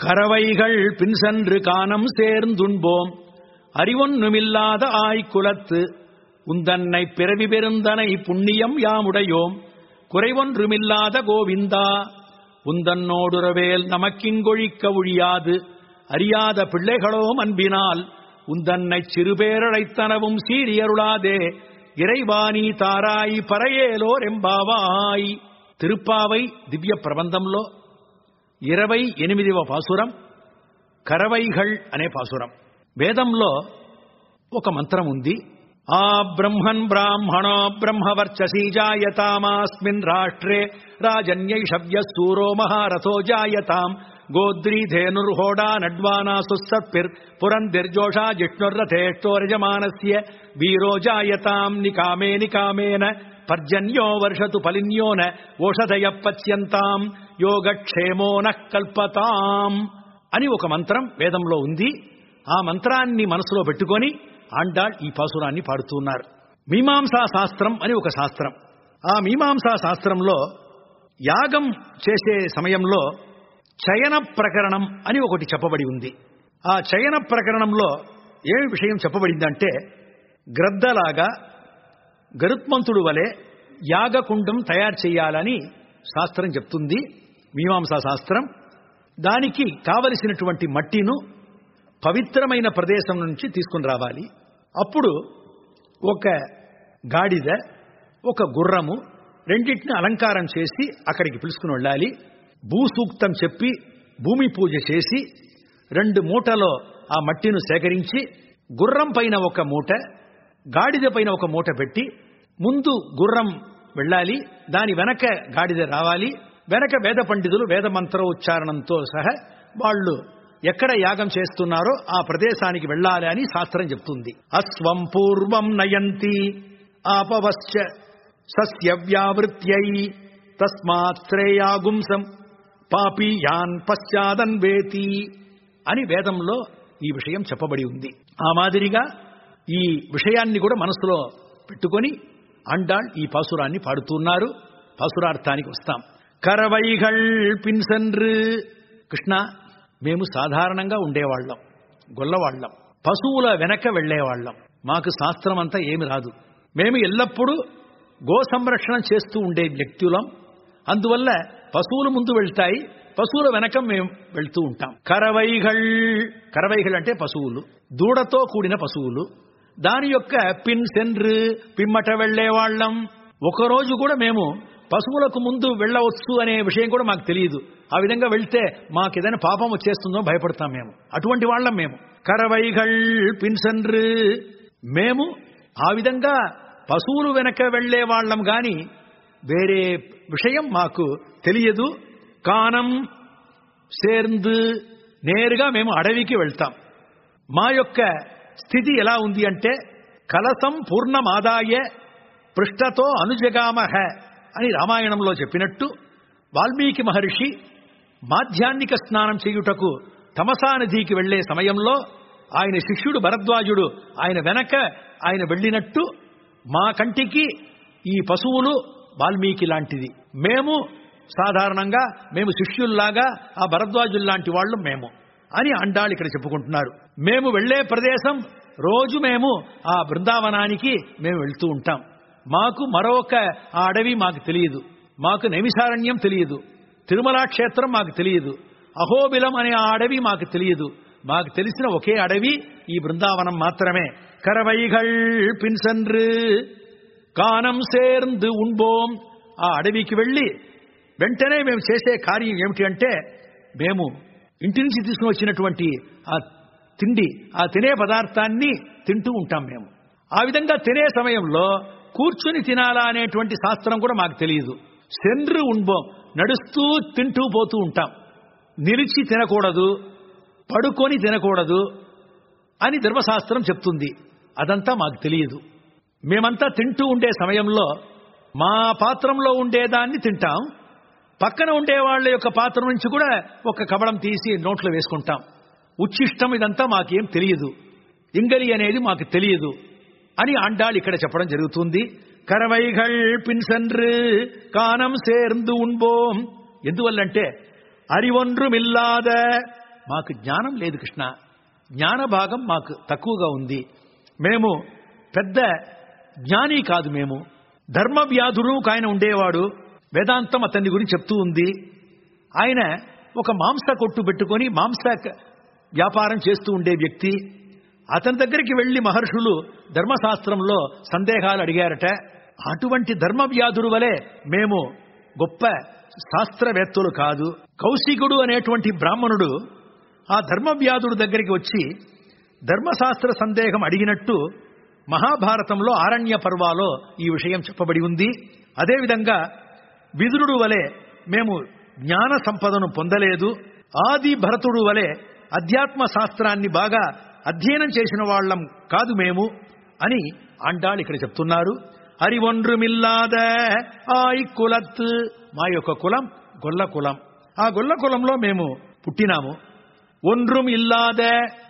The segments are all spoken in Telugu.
கரவைகள் பின் சென்று காணம் சேர்ந்துண்போம் அறிவொன்னுமில்லாத ஆய்குலத்து உந்தன்னை பிறவி பெருந்தனை புண்ணியம் யாமுடையோம் குறைவொன்றுமில்லாத கோவிந்தா உந்தன்னோடுறவேல் நமக்கிங்கொழிக்க ஒழியாது அறியாத பிள்ளைகளோம் அன்பினால் உந்தன்னை சிறுபேரழைத்தனவும் சீரியருளாதே ఇరైవాణి తారాయి పరయేలో రెంబావాయి తిరుప్పావై దివ్య ప్రబంధంలో ఇరవై ఎనిమిదవ పాసురం కరవైఘళ్ అనే పాసురం వేదంలో ఒక మంత్రం ఉంది ఆ బ్రహ్మన్ బ్రాహ్మణో బ్రహ్మవర్చసీ జాయతామాస్మిన్ రాష్ట్రే రాజన్యైషవ్య సూరో మహారథో జాయతాం గోద్రీ ధేనుర్హోడా నడ్వానా సుసత్పిర్ పురందిర్జోషా జిష్ణుర్రథేష్టోరజమానస్య వీరో జాయతాం నికామే నికామేన పర్జన్యో వర్షతు ఫలిన్యోన ఓషధయ పచ్యంతాం యోగక్షేమో కల్పతాం అని ఒక మంత్రం వేదంలో ఉంది ఆ మంత్రాన్ని మనసులో పెట్టుకొని ఆండాళ్ ఈ పాసురాన్ని పాడుతున్నారు మీమాంసా శాస్త్రం అని ఒక శాస్త్రం ఆ మీమాంసా శాస్త్రంలో యాగం చేసే సమయంలో చయన ప్రకరణం అని ఒకటి చెప్పబడి ఉంది ఆ చయన ప్రకరణంలో ఏమి విషయం చెప్పబడిందంటే గ్రద్దలాగా గరుత్మంతుడు వలె యాగకుండం తయారు చేయాలని శాస్త్రం చెప్తుంది మీమాంసా శాస్త్రం దానికి కావలసినటువంటి మట్టిను పవిత్రమైన ప్రదేశం నుంచి తీసుకుని రావాలి అప్పుడు ఒక గాడిద ఒక గుర్రము రెండింటిని అలంకారం చేసి అక్కడికి పిలుచుకుని వెళ్ళాలి భూసూక్తం చెప్పి భూమి పూజ చేసి రెండు మూటలో ఆ మట్టిను సేకరించి గుర్రం పైన ఒక మూట గాడిద పైన ఒక మూట పెట్టి ముందు గుర్రం వెళ్ళాలి దాని వెనక గాడిద రావాలి వెనక వేద పండితులు వేద మంత్ర ఉచ్చారణంతో సహా వాళ్ళు ఎక్కడ యాగం చేస్తున్నారో ఆ ప్రదేశానికి వెళ్ళాలి అని శాస్త్రం చెప్తుంది అస్వం పూర్వం నయంతి ఆపవశ్చ సస్య వ్యావృత్యై తస్మాత్ శ్రేయాగుంసం పాపీయాన్ పశ్చాదన్ వేతి అని వేదంలో ఈ విషయం చెప్పబడి ఉంది ఆ మాదిరిగా ఈ విషయాన్ని కూడా మనసులో పెట్టుకొని అండాళ్ ఈ పాసురాన్ని పాడుతున్నారు పాసురార్థానికి వస్తాం కరవైగళ్ పిన్సన్రు కృష్ణ మేము సాధారణంగా ఉండేవాళ్ళం గొల్లవాళ్ళం పశువుల వెనక వెళ్లేవాళ్ళం మాకు శాస్త్రం అంతా ఏమి రాదు మేము ఎల్లప్పుడూ గో సంరక్షణ చేస్తూ ఉండే వ్యక్తులం అందువల్ల పశువులు ముందు వెళ్తాయి పశువుల వెనక మేము వెళ్తూ ఉంటాం కరవైగళ్ కరవైగళ్ అంటే పశువులు దూడతో కూడిన పశువులు దాని యొక్క పిన్ సెన్రు పిమ్మట వెళ్లేవాళ్ళం ఒకరోజు కూడా మేము పశువులకు ముందు వెళ్ళవచ్చు అనే విషయం కూడా మాకు తెలియదు ఆ విధంగా వెళ్తే మాకు ఏదైనా పాపం వచ్చేస్తుందో భయపడతాం మేము అటువంటి వాళ్ళం మేము కరవైగళ్ పిన్సన్రు మేము ఆ విధంగా పశువులు వెనక వెళ్లే వాళ్ళం గాని వేరే విషయం మాకు తెలియదు కానం సేర్ందు నేరుగా మేము అడవికి వెళ్తాం మా యొక్క స్థితి ఎలా ఉంది అంటే కలసం పూర్ణమాదాయ పృష్ఠతో అనుజగామహ అని రామాయణంలో చెప్పినట్టు వాల్మీకి మహర్షి మాధ్యాన్నిక స్నానం చేయుటకు తమసా నదికి వెళ్లే సమయంలో ఆయన శిష్యుడు భరద్వాజుడు ఆయన వెనక ఆయన వెళ్ళినట్టు మా కంటికి ఈ పశువులు వాల్మీకి లాంటిది మేము సాధారణంగా మేము శిష్యుల్లాగా ఆ భరద్వాజుల్లాంటి వాళ్ళు మేము అని అండాళ్ళు ఇక్కడ చెప్పుకుంటున్నారు మేము వెళ్లే ప్రదేశం రోజు మేము ఆ బృందావనానికి మేము వెళ్తూ ఉంటాం మాకు మరొక ఆ అడవి మాకు తెలియదు మాకు నైమిసారణ్యం తెలియదు తిరుమల క్షేత్రం మాకు తెలియదు అహోబిలం అనే ఆ అడవి మాకు తెలియదు మాకు తెలిసిన ఒకే అడవి ఈ బృందావనం మాత్రమే కరవైగళ్ పిన్సన్రు కానం సేర్ందు ఉంబోం ఆ అడవికి వెళ్ళి వెంటనే మేము చేసే కార్యం ఏమిటి అంటే మేము ఇంటి నుంచి తీసుకుని వచ్చినటువంటి ఆ తిండి ఆ తినే పదార్థాన్ని తింటూ ఉంటాం మేము ఆ విధంగా తినే సమయంలో కూర్చుని తినాలా అనేటువంటి శాస్త్రం కూడా మాకు తెలియదు సెండ్రు ఉంబోం నడుస్తూ తింటూ పోతూ ఉంటాం నిలిచి తినకూడదు పడుకొని తినకూడదు అని ధర్మశాస్త్రం చెప్తుంది అదంతా మాకు తెలియదు మేమంతా తింటూ ఉండే సమయంలో మా పాత్రంలో ఉండేదాన్ని తింటాం పక్కన ఉండే వాళ్ళ యొక్క పాత్ర నుంచి కూడా ఒక కబడం తీసి నోట్లో వేసుకుంటాం ఉచ్చిష్టం ఇదంతా మాకేం తెలియదు ఇంగలి అనేది మాకు తెలియదు అని ఆండాళ్ళు ఇక్కడ చెప్పడం జరుగుతుంది కరవైగళ్ పిన్సన్రు కానం சேர்ந்து உண்போம் ఎందువల్లంటే அறிவொன்றுமில்லாத మాకు జ్ఞానం లేదు కృష్ణ జ్ఞాన భాగం మాకు తక్కువగా ఉంది మేము పెద్ద జ్ఞాని కాదు మేము ధర్మ వ్యాధుడు ఒక ఆయన ఉండేవాడు వేదాంతం అతని గురించి చెప్తూ ఉంది ఆయన ఒక మాంస కొట్టు పెట్టుకొని మాంస క- వ్యాపారం చేస్తూ ఉండే వ్యక్తి అతని దగ్గరికి వెళ్లి మహర్షులు ధర్మశాస్త్రంలో సందేహాలు అడిగారట అటువంటి ధర్మ వ్యాధుడు వలె మేము గొప్ప శాస్త్రవేత్తలు కాదు కౌశికుడు అనేటువంటి బ్రాహ్మణుడు ఆ ధర్మవ్యాధుడు దగ్గరికి వచ్చి ధర్మశాస్త్ర సందేహం అడిగినట్టు మహాభారతంలో ఆరణ్య పర్వాలో ఈ విషయం చెప్పబడి ఉంది అదేవిధంగా విదురుడు వలె మేము జ్ఞాన సంపదను పొందలేదు ఆది భరతుడు వలె అధ్యాత్మ శాస్త్రాన్ని బాగా అధ్యయనం చేసిన వాళ్ళం కాదు మేము అని అంటాళ్ళు ఇక్కడ చెప్తున్నారు అరివొండ్రుమిల్లాద ఆయి కులత్ మా యొక్క కులం గొల్ల కులం ఆ గొల్ల కులంలో మేము పుట్టినాము ఒండ్రుం ఇల్లాద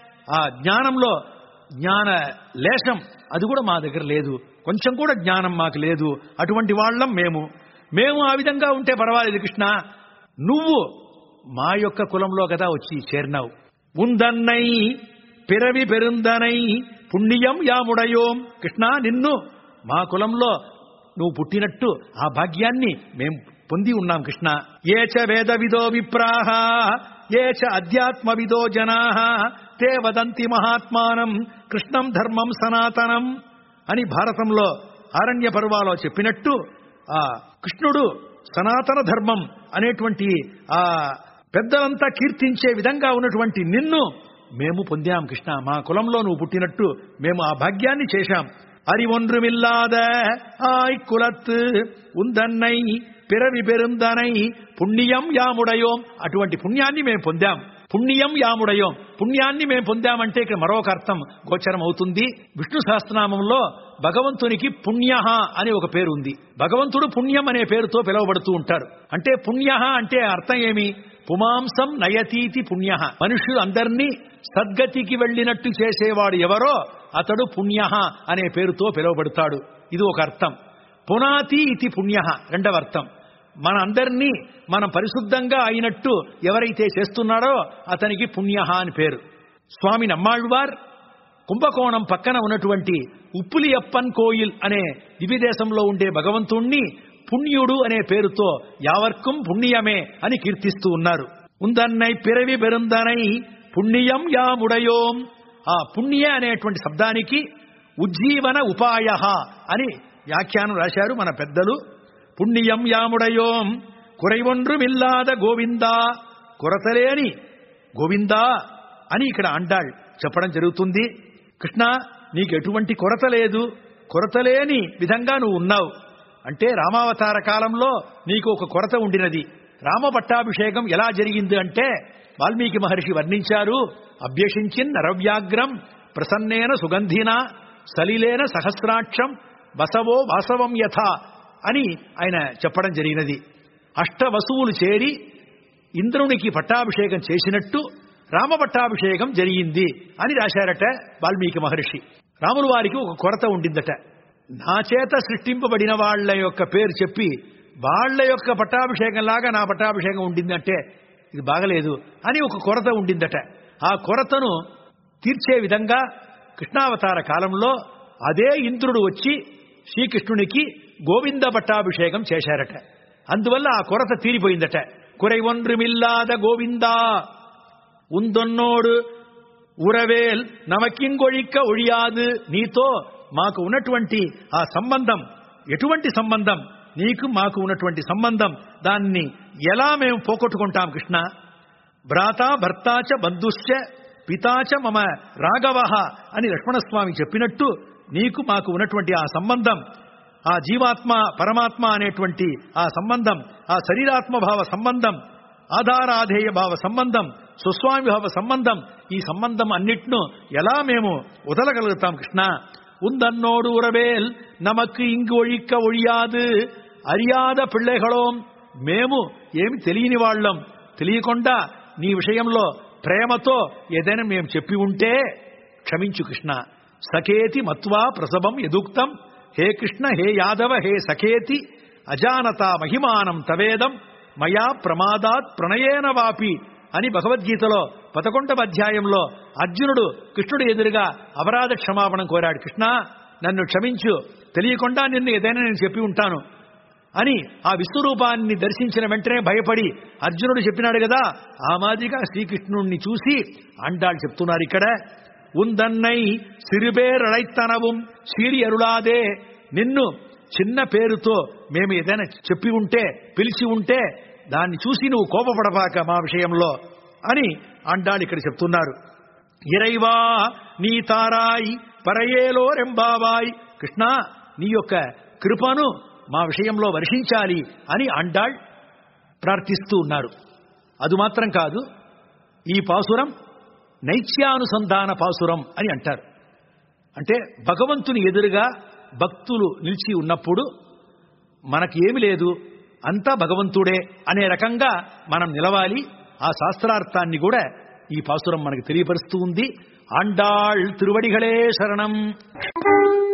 ఆ జ్ఞానంలో జ్ఞాన లేశం అది కూడా మా దగ్గర లేదు కొంచెం కూడా జ్ఞానం మాకు లేదు అటువంటి వాళ్ళం మేము మేము ఆ విధంగా ఉంటే పర్వాలేదు కృష్ణ నువ్వు మా యొక్క కులంలో కదా వచ్చి చేరినావు ఉందన్నై పిరవి పెరుందనై పుణ్యం యాముడయోం కృష్ణ నిన్ను మా కులంలో నువ్వు పుట్టినట్టు ఆ భాగ్యాన్ని మేం పొంది ఉన్నాం కృష్ణ ఏచ వేద విదో విప్రాహ ఏచ అధ్యాత్మ విదో జనా తే వదంతి మహాత్మానం కృష్ణం ధర్మం సనాతనం అని భారతంలో ఆరణ్య పర్వాలో చెప్పినట్టు ఆ కృష్ణుడు సనాతన ధర్మం అనేటువంటి ఆ పెద్దలంతా కీర్తించే విధంగా ఉన్నటువంటి నిన్ను మేము పొందాం కృష్ణ మా కులంలో నువ్వు పుట్టినట్టు మేము ఆ భాగ్యాన్ని చేశాం அறிவொன்றுமில்லாத ஆய் குலத்து ఉందన్నై పిరవి పెరుందనై పుణ్యం యాముడయోం అటువంటి పుణ్యాన్ని మేము పొందాం పుణ్యం యాముడయోం పుణ్యాన్ని మేము పొందామంటే ఇక్కడ మరొక అర్థం గోచరం అవుతుంది విష్ణు సహస్రనామంలో భగవంతునికి పుణ్య అనే ఒక పేరు ఉంది భగవంతుడు పుణ్యం అనే పేరుతో పిలువబడుతూ ఉంటారు అంటే పుణ్య అంటే అర్థం ఏమి పుమాంసం నయతీతి పుణ్య మనుషులు అందరినీ సద్గతికి వెళ్ళినట్టు చేసేవాడు ఎవరో అతడు పుణ్య అనే పేరుతో పిలువబడతాడు ఇది ఒక అర్థం పునాతి ఇతి పుణ్య రెండవ అర్థం మన అందరినీ మనం పరిశుద్ధంగా అయినట్టు ఎవరైతే చేస్తున్నాడో అతనికి పుణ్య అని పేరు స్వామి నమ్మాళ్వార్ కుంభకోణం పక్కన ఉన్నటువంటి ఉప్పులియప్పన్ కోయిల్ అనే దివిదేశంలో ఉండే భగవంతుణ్ణి పుణ్యుడు అనే పేరుతో యావర్కం పుణ్యమే అని కీర్తిస్తూ ఉన్నారు ఉందన్నై పిరవి బెరుందనై పుణ్యం యాముడయోం ఆ పుణ్య అనేటువంటి శబ్దానికి ఉజ్జీవన ఉపాయ అని వ్యాఖ్యానం రాశారు మన పెద్దలు పుణ్యం యాముడయోం కురైవొండ్రుమిల్లాద గోవిందా కొరతలేని గోవిందా అని ఇక్కడ అండాళ్ చెప్పడం జరుగుతుంది కృష్ణ నీకు ఎటువంటి కొరత లేదు కొరతలేని విధంగా నువ్వు ఉన్నావు అంటే రామావతార కాలంలో నీకు ఒక కొరత ఉండినది రామ పట్టాభిషేకం ఎలా జరిగింది అంటే వాల్మీకి మహర్షి వర్ణించారు అభ్యసించిన్ నరవ్యాగ్రం ప్రసన్నేన సుగంధిన సలిలేన సహస్రాక్షం బసవో వాసవం యథ అని ఆయన చెప్పడం జరిగినది అష్ట వసువులు చేరి ఇంద్రునికి పట్టాభిషేకం చేసినట్టు రామ పట్టాభిషేకం జరిగింది అని రాశారట వాల్మీకి మహర్షి రాముల వారికి ఒక కొరత ఉండిందట నా చేత సృష్టింపబడిన వాళ్ళ యొక్క పేరు చెప్పి వాళ్ళ యొక్క పట్టాభిషేకం లాగా నా పట్టాభిషేకం ఉండిందంటే ఇది బాగలేదు అని ఒక కొరత ఉండిందట ఆ కొరతను తీర్చే విధంగా కృష్ణావతార కాలంలో అదే ఇంద్రుడు వచ్చి శ్రీకృష్ణునికి గోవింద పట్టాభిషేకం చేశారట అందువల్ల ఆ కొరత తీరిపోయిందట కురైవొన్றுమిల్లాద గోవిందా ఉందొన్నోడు ఉరవేల్ నమకింగొழிక్క ఒழியாது నీతో మాకు ఉన్నటువంటి ఆ సంబంధం ఎటువంటి సంబంధం నీకు మాకు ఉన్నటువంటి సంబంధం దాన్ని ఎలా మేము పోగొట్టుకుంటాం కృష్ణ భ్రాత భర్తాచ బంధుశ్చ పితాచ మమ రాఘవ అని లక్ష్మణస్వామి చెప్పినట్టు నీకు మాకు ఉన్నటువంటి ఆ సంబంధం ఆ జీవాత్మ పరమాత్మ అనేటువంటి ఆ సంబంధం ఆ శరీరాత్మ భావ సంబంధం ఆధారాధేయ భావ సంబంధం సుస్వామి భావ సంబంధం ఈ సంబంధం అన్నిట్ను ఎలా మేము వదలగలుగుతాం కృష్ణ ఉందన్నోడు ఉరవేల్ నమకు ఇంగు ఒழிక్క ఒழியாது అరియాద పిళ్ళెగళోం మేము ఏమి తెలియని వాళ్ళం తెలియకుండా నీ విషయంలో ప్రేమతో ఏదైనా మేము చెప్పి ఉంటే క్షమించు కృష్ణ సఖేతి మత్వా ప్రసవం యదుక్తం హే కృష్ణ హే యాదవ హే సఖేతి అజానత మహిమానం తవేదం మయా ప్రమాదాత్ ప్రణయేన వాపి అని భగవద్గీతలో పదకొండవ అధ్యాయంలో అర్జునుడు కృష్ణుడు ఎదురుగా అపరాధ క్షమాపణం కోరాడు కృష్ణ నన్ను క్షమించు తెలియకుండా నిన్ను ఏదైనా నేను చెప్పి ఉంటాను అని ఆ విశ్వరూపాన్ని దర్శించిన వెంటనే భయపడి అర్జునుడు చెప్పినాడు కదా ఆ మాదిరిగా శ్రీకృష్ణుణ్ణి చూసి అండాళ్ళు చెప్తున్నారు ఇక్కడ ఉందన్నై సిరిపేరళైతనవం సీరి అరుళాదే నిన్ను చిన్న పేరుతో మేము ఏదైనా చెప్పి ఉంటే పిలిచి ఉంటే దాన్ని చూసి నువ్వు కోపపడపాక మా విషయంలో అని అండాళ్ళు ఇక్కడ చెప్తున్నారు ఇరైవా నీ తారాయి పరయేలో రెంబావాయ్ కృష్ణ నీ యొక్క కృపను మా విషయంలో వర్షించాలి అని అండాళ్ ప్రార్థిస్తూ ఉన్నారు అది మాత్రం కాదు ఈ పాసురం నైత్యానుసంధాన పాసురం అని అంటారు అంటే భగవంతుని ఎదురుగా భక్తులు నిలిచి ఉన్నప్పుడు మనకి ఏమి లేదు అంతా భగవంతుడే అనే రకంగా మనం నిలవాలి ఆ శాస్త్రార్థాన్ని కూడా ఈ పాసురం మనకు తెలియపరుస్తూ ఉంది ఆండాళ్ తిరువడిగళే శరణం